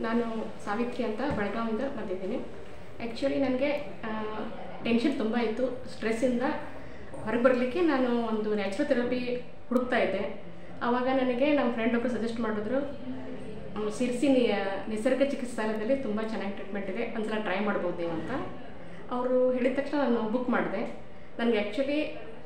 ನಾನು ಸಾವಿತ್ರಿ ಅಂತ ಬೆಳಗಾವಿಂದ ಬಂದಿದ್ದೀನಿ ಆ್ಯಕ್ಚುಲಿ ನನಗೆ ಟೆನ್ಷನ್ ತುಂಬ ಇತ್ತು ಸ್ಟ್ರೆಸ್ಸಿಂದ ಹೊರಗೆ ಬರಲಿಕ್ಕೆ ನಾನು ಒಂದು ನ್ಯಾಚುರೋಥೆರಪಿ ಹುಡುಕ್ತಾ ಇದ್ದೆ ಆವಾಗ ನನಗೆ ನಮ್ಮ ಫ್ರೆಂಡ್ ಒಬ್ಬರು ಸಜೆಸ್ಟ್ ಮಾಡಿದ್ರು ಮ್, ಸಿರ್ಸಿ ನಿ ನಿಸರ್ಗ ಚಿಕಿತ್ಸಾಲಯದಲ್ಲಿ ತುಂಬ ಚೆನ್ನಾಗಿ ಟ್ರೀಟ್ಮೆಂಟ್ ಇದೆ ಒಂದ್ಸಲ ಟ್ರೈ ಮಾಡ್ಬೋದು ನೀವು ಅಂತ ಅವರು ಹೇಳಿದ ತಕ್ಷಣ ನಾನು ಬುಕ್ ಮಾಡಿದೆ ನನಗೆ ಆ್ಯಕ್ಚುಲಿ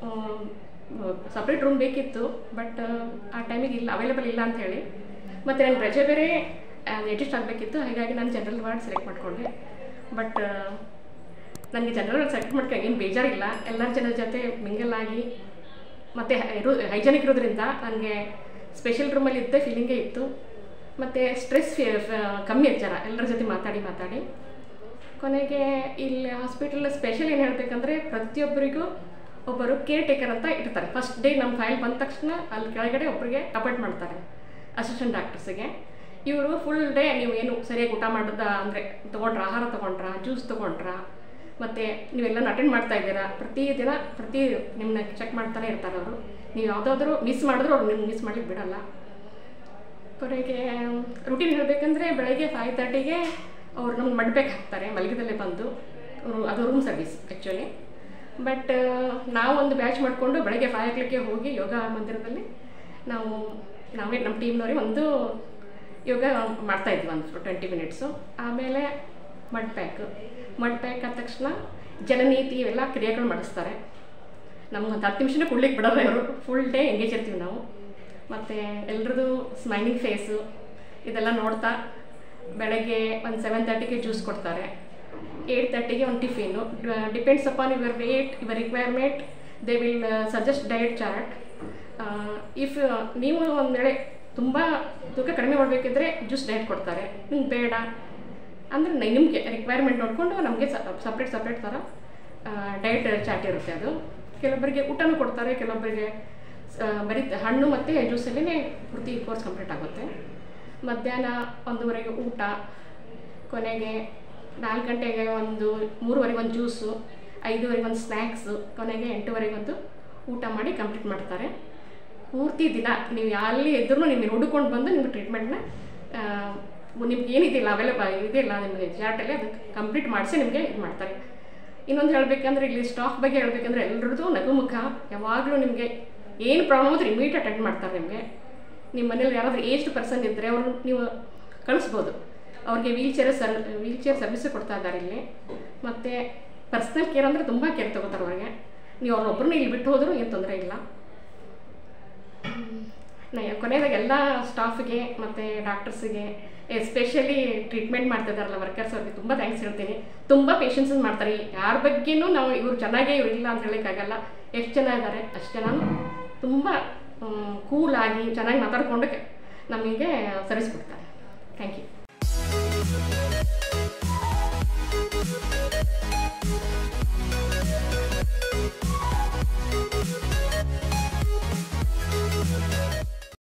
ಸಪ್ರೇಟ್ ರೂಮ್ ಬೇಕಿತ್ತು ಬಟ್ ಆ ಟೈಮಿಗೆ ಇಲ್ಲ ಅವೈಲೇಬಲ್ ಇಲ್ಲ ಅಂತ ಹೇಳಿ ಮತ್ತು ನನಗೆ ರಜೆ ಬೇರೆ ಅಡ್ಜಸ್ಟ್ ಆಗಬೇಕಿತ್ತು ಹಾಗಾಗಿ ನಾನು ಜನರಲ್ ವಾರ್ಡ್ ಸೆಲೆಕ್ಟ್ ಮಾಡಿಕೊಂಡೆ ಬಟ್ ನನಗೆ ಜನರಲ್ ವಾರ್ಡ್ ಸೆಲೆಕ್ಟ್ ಮಾಡ್ಕೊಂಡು ಏನು ಬೇಜಾರಿಲ್ಲ ಎಲ್ಲರ ಜನರ ಜೊತೆ ಮಿಂಗಲ್ ಆಗಿ ಮತ್ತು ಇರೋ ಹೈಜೆನಿಕ್ ಇರೋದ್ರಿಂದ ನನಗೆ ಸ್ಪೆಷಲ್ ರೂಮಲ್ಲಿ ಇದ್ದ ಫೀಲಿಂಗೇ ಇತ್ತು ಮತ್ತು ಸ್ಟ್ರೆಸ್ ಕಮ್ಮಿ ಆಯ್ತು ಜನ ಎಲ್ಲರ ಜೊತೆ ಮಾತಾಡಿ ಮಾತಾಡಿ ಕೊನೆಗೆ ಇಲ್ಲಿ ಹಾಸ್ಪಿಟಲ್ ಸ್ಪೆಷಲ್ ಏನು ಹೇಳಬೇಕಂದ್ರೆ ಪ್ರತಿಯೊಬ್ಬರಿಗೂ ಒಬ್ಬರು ಕೇರ್ ಟೇಕರ್ ಅಂತ ಇರ್ತಾರೆ ಫಸ್ಟ್ ಡೇ ನಮ್ಮ ಫೈಲ್ ಬಂದ ತಕ್ಷಣ ಅಲ್ಲಿ ಕೆಳಗಡೆ ಒಬ್ಬರಿಗೆ ಅಪಾಯಿಂಟ್ ಮಾಡ್ತಾರೆ ಅಸಿಸ್ಟೆಂಟ್ ಡಾಕ್ಟರ್ಸಿಗೆ ಇವರು ಫುಲ್ ಡೇ ನೀವು ಏನು ಸರಿಯಾಗಿ ಊಟ ಮಾಡಿದ ಅಂದರೆ ತೊಗೊಂಡ್ರ ಆಹಾರ ತೊಗೊಂಡ್ರ ಜ್ಯೂಸ್ ತೊಗೊಂಡ್ರ ಮತ್ತು ನೀವೆಲ್ಲ ಅಟೆಂಡ್ ಮಾಡ್ತಾ ಇದ್ದೀರಾ ಪ್ರತಿ ದಿನ ಪ್ರತಿ ನಿಮ್ಮನ್ನ ಚೆಕ್ ಮಾಡ್ತಾನೆ ಇರ್ತಾರೆ ಅವರು ನೀವು ಯಾವುದಾದ್ರೂ ಮಿಸ್ ಮಾಡಿದ್ರು ಅವ್ರು ನಿಮ್ಗೆ ಮಿಸ್ ಮಾಡ್ಲಿಕ್ಕೆ ಬಿಡಲ್ಲ ಕೊನೆಗೆ ರುಟೀನ್ ಹೇಳಬೇಕಂದ್ರೆ ಬೆಳಗ್ಗೆ ಫೈವ್ ತರ್ಟಿಗೆ ಅವ್ರು ನಮ್ಗೆ ಮಡ್ಬೇಕು ಹಾಕ್ತಾರೆ ಮಲಗಿದಲ್ಲೇ ಬಂದು ಅವ್ರು ಅದು ರೂಮ್ ಸರ್ವಿಸ್ ಆ್ಯಕ್ಚುಲಿ ಬಟ್ ನಾವು ಒಂದು ಬ್ಯಾಚ್ ಮಾಡಿಕೊಂಡು ಬೆಳಗ್ಗೆ ಫೈವ್ ಓ ಕ್ಲಾಕ್ಗೆ ಹೋಗಿ ಯೋಗ ಮಂದಿರದಲ್ಲಿ ನಾವು ನಾವೇ ನಮ್ಮ ಟೀಮ್ನವರೇ ಒಂದು ಯೋಗ ಮಾಡ್ತಾ ಇದ್ವಿ ಒಂದು ಟ್ವೆಂಟಿ ಮಿನಿಟ್ಸು ಆಮೇಲೆ ಮಡ್ ಪ್ಯಾಕ್ ಮಡ್ ಪ್ಯಾಕ್ ಆದ ತಕ್ಷಣ ಜನನೀತಿ ಇವೆಲ್ಲ ಕ್ರಿಯೆಗಳು ಮಾಡಿಸ್ತಾರೆ ನಮ್ಗೆ ಒಂದು ಹತ್ತು ನಿಮಿಷನೇ ಕುಡ್ಲಿಕ್ಕೆ ಬಿಡೋಲ್ಲ ಇವರು ಫುಲ್ ಡೇ ಎಂಗೇಜ್ ಇರ್ತೀವಿ ನಾವು ಮತ್ತು ಎಲ್ರದ್ದು ಸ್ಮೈಲಿಂಗ್ ಫೇಸು ಇದೆಲ್ಲ ನೋಡ್ತಾ ಬೆಳಗ್ಗೆ ಒಂದು ಸೆವೆನ್ ತರ್ಟಿಗೆ ಜ್ಯೂಸ್ ಕೊಡ್ತಾರೆ ಏಯ್ಟ್ ತರ್ಟಿಗೆ ಒಂದು tiffin depends upon your weight your requirement they will suggest diet chart if ನೀವು ಒಂದು ವೇಳೆ ತುಂಬ ತೂಕ ಕಡಿಮೆ ಮಾಡಬೇಕಿದ್ರೆ ಜ್ಯೂಸ್ ಡಯಟ್ ಕೊಡ್ತಾರೆ ನಿಮ್ಗೆ ಬೇಡ ಅಂದರೆ ನಿಮಗೆ ರಿಕ್ವೈರ್ಮೆಂಟ್ ನೋಡಿಕೊಂಡು ನಮಗೆ ಸಪ್ರೇಟ್ ಸಪ್ರೇಟ್ ಥರ ಡಯಟ್ ಚಾರ್ಟ್ ಇರುತ್ತೆ ಅದು ಕೆಲವೊಬ್ಬರಿಗೆ ಊಟನೂ ಕೊಡ್ತಾರೆ ಕೆಲವೊಬ್ಬರಿಗೆ ಸ- ಬರೀ ಹಣ್ಣು ಮತ್ತು ಜ್ಯೂಸಲ್ಲೇ ಪೂರ್ತಿ ಕೋರ್ಸ್ ಕಂಪ್ಲೀಟ್ ಆಗುತ್ತೆ ಮಧ್ಯಾಹ್ನ ಒಂದೂವರೆಗೆ ಊಟ ಕೊನೆಗೆ ನಾಲ್ಕು ಗಂಟೆಗೆ ಒಂದು ಮೂರುವರೆಗೆ ಒಂದು ಜ್ಯೂಸು ಐದುವರೆಗೆ ಒಂದು ಸ್ನ್ಯಾಕ್ಸು ಕೊನೆಗೆ ಎಂಟುವರೆಗೆ ಒಂದು ಊಟ ಮಾಡಿ ಕಂಪ್ಲೀಟ್ ಮಾಡ್ತಾರೆ ಪೂರ್ತಿ ದಿನ ನೀವು ಎಲ್ಲಿ ಇದ್ರೂ ನಿಮಗೆ ಹುಡುಕೊಂಡು ಬಂದು ನಿಮ್ಮ ಟ್ರೀಟ್ಮೆಂಟ್ನ ನಿಮ್ಗೆ ಏನಿದಿಲ್ಲ ಅವೈಲೇಬಲ್ ಇದಿಲ್ಲ ನಿಮಗೆ ಚಾರ್ಟಲ್ಲಿ ಅದು ಕಂಪ್ಲೀಟ್ ಮಾಡಿಸಿ ನಿಮಗೆ ಇದು ಮಾಡ್ತಾರೆ ಇನ್ನೊಂದು ಹೇಳಬೇಕಂದ್ರೆ ಇಲ್ಲಿ ಸ್ಟಾಫ್ ಬಗ್ಗೆ ಹೇಳಬೇಕಂದ್ರೆ ಎಲ್ಲರದ್ದು ನಗುಮುಖ ಯಾವಾಗಲೂ ನಿಮಗೆ ಏನು ಪ್ರಾಬ್ಲಮ್ ಆದರೂ ಇಮಿಡಿಯೇಟ್ ಅಟೆಂಡ್ ಮಾಡ್ತಾರೆ ನಿಮಗೆ ನಿಮ್ಮ ಮನೇಲಿ ಯಾರಾದರೂ ಏಜ್ಡ್ ಪರ್ಸನ್ ಇದ್ದರೆ ಅವರು ನೀವು ಕಳಿಸ್ಬೋದು ಅವ್ರಿಗೆ wheel chair sir wheel chair service ಕೊಡ್ತಾ ಇದ್ದಾರೆ ಇಲ್ಲಿ ಮತ್ತು ಪರ್ಸ್ನಲ್ ಕೇರ್ ಅಂದರೆ ತುಂಬ ಕೇರ್ ತೊಗೋತಾರೆ ಅವ್ರಿಗೆ ನೀವು ಅವ್ರೊಬ್ಬರನ್ನ ಇಲ್ಲಿ ಬಿಟ್ಟು ಹೋದರೂ ಏನು ತೊಂದರೆ ಇಲ್ಲ ನಾ ಕೊನೆಯದಾಗ ಎಲ್ಲ ಸ್ಟಾಫಿಗೆ ಮತ್ತು ಡಾಕ್ಟರ್ಸಿಗೆ ಎಸ್ಪೆಷಲಿ ಟ್ರೀಟ್ಮೆಂಟ್ ಮಾಡ್ತಿದ್ದಾರಲ್ಲ ವರ್ಕರ್ಸ್ ಅವ್ರಿಗೆ ತುಂಬ ಥ್ಯಾಂಕ್ಸ್ ಹೇಳ್ತೀನಿ ತುಂಬ ಪೇಷನ್ಸ್ ಮಾಡ್ತಾರೆ ಯಾರ ಬಗ್ಗೆನೂ ನಾವು ಇವ್ರು ಚೆನ್ನಾಗೇ ಇವ್ರು ಇಲ್ಲ ಅಂತ ಹೇಳೋಕ್ಕಾಗಲ್ಲ ಎಷ್ಟು ಜನ ಇದ್ದಾರೆ ಅಷ್ಟು ಜನನು ತುಂಬ ಕೂಲಾಗಿ ಚೆನ್ನಾಗಿ ಮಾತಾಡಿಕೊಂಡು ನಮಗೆ ಸರ್ವಿಸ್ ಕೊಡ್ತಾರೆ ಥ್ಯಾಂಕ್ ಯು